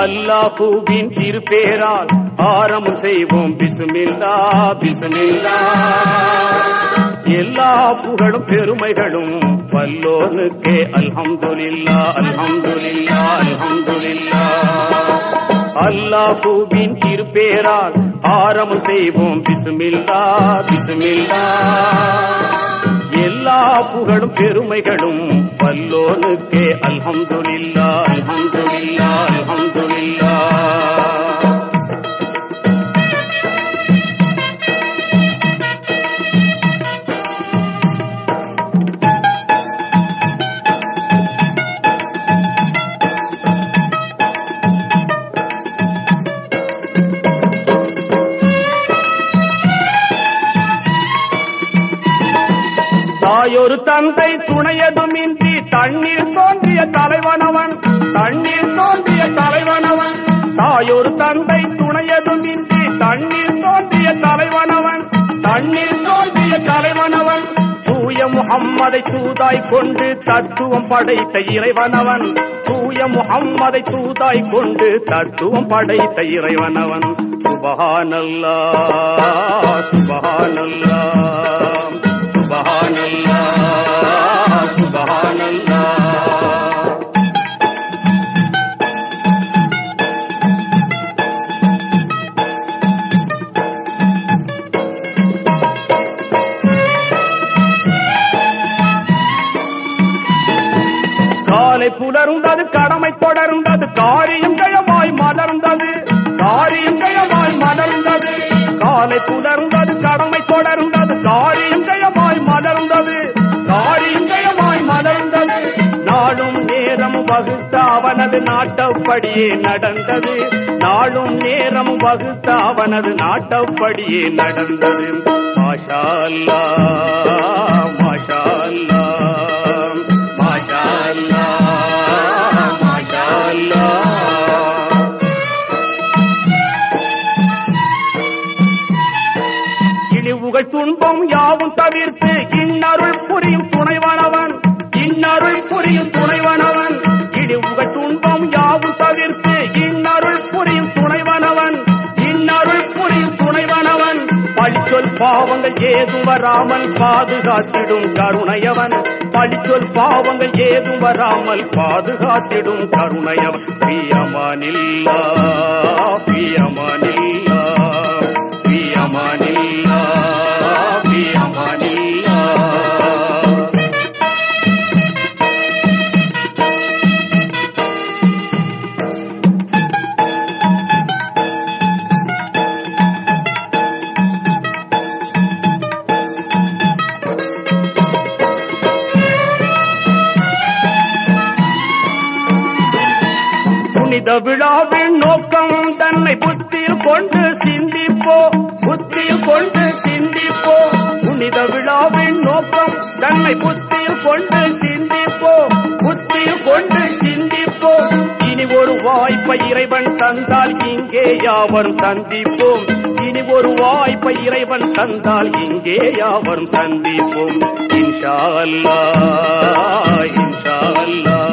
அல்லாஹூவின் திருப்பேரால் ஆரம்பம் செய்வோம் பிசுமில்லா பிசுமில்லா எல்லா புகழும் பெருமைகளும் வல்லோனுக்கே அல்ஹம்துலில்லா அல்ஹம்துலில்லா அல்ஹம்துலில்லா அல்லாஹூவின் திருப்பேரால் ஆரம்பம் செய்வோம் பிசுமில்லா பிசுமில்லா எல்லா புகழும் பெருமைகளும் வல்லோனுக்கே அல்ஹம்துலில்லா அல்ஹம்துலில்லா அல்ஹம்துலில்லா தாயொரு தந்தை துணையதுமின்றி தண்ணீர் தோன்றிய தலைவனவன் தண்ணீர் தோன்றிய தலைவனவன் தாயொரு தந்தை துணையதுமின்றி தண்ணீர் தோன்றிய தலைவனவன் தண்ணீர் தோன்றிய தலைவனவன் தூய முகம்மதை தூதாய் கொண்டு தத்துவம் படைத்த இறைவனவன் தூய முகம்மதை தூதாய் கொண்டு தத்துவம் படைத்த இறைவனவன் சுபஹானல்லா சுபஹானல்லா சுபஹானல்லா சுபஹானல்லா காலை புலர்ந்தது கடமை தொடர்ந்தது காரியம் ஜெயமாய் மலர்ந்தது காரியம் ஜெயமாய் மலர்ந்தது காலை புலர்ந்தது கடமை தொடர்ந்தது காரியம் ஜெயமாய் மலர்ந்தது காரியம் ஜெயமாய் மலர்ந்தது நாளும் நேரம் வகுத்த அவனது நாட்டப்படியே நடந்தது நாளும் நேரம் வகுத்த அவனது நாட்டப்படியே நடந்தது மாஷா அல்லாஹ், மாஷா அல்லாஹ், மாஷா அல்லாஹ், மாஷா அல்லாஹ். இழிவுகள் துன்பம் யாவும் தவிர்த்து இன்னருள் புரியும் துணைவனவன் இன்னருள் புரியும் துணைவனவன் இழிவுகள் துன்பம் யாவும் தவிர்த்து இன்னருள் புரியும் துணைவனவன் இன்னருள் புரியும் துணைவனவன் பழிச்சொல் பாவங்கள் ஏதும் வராமல் பாதுகாத்திடும் கருணையவன் பழிச்சொல் பாவங்கள் ஏதும் வராமல் பாதுகாத்திடும் கருணையவன் பிரியமானில்லா பிரியமானில்லா பிரியமானில்லா பிரியமானில்லா புனித விழாவின் நோக்கம் தன்னை புத்தியில் கொண்டு சிந்திப்போ புத்தியில் கொண்டு சிந்திப்போ புனித விழாவின் நோக்கம் தன்னை புத்தியில் கொண்டு சிந்திப்போ புத்தியில் கொண்டு சிந்திப்போ இனி ஒரு வாய்ப்பை இறைவன் தந்தால் இங்கே யாவரும் சந்திப்போம் இனி ஒரு வாய்ப்பை இறைவன் தந்தால் இங்கே யாவரும் சந்திப்போம் இன்ஷா அல்லாஹ் இன்ஷா அல்லாஹ்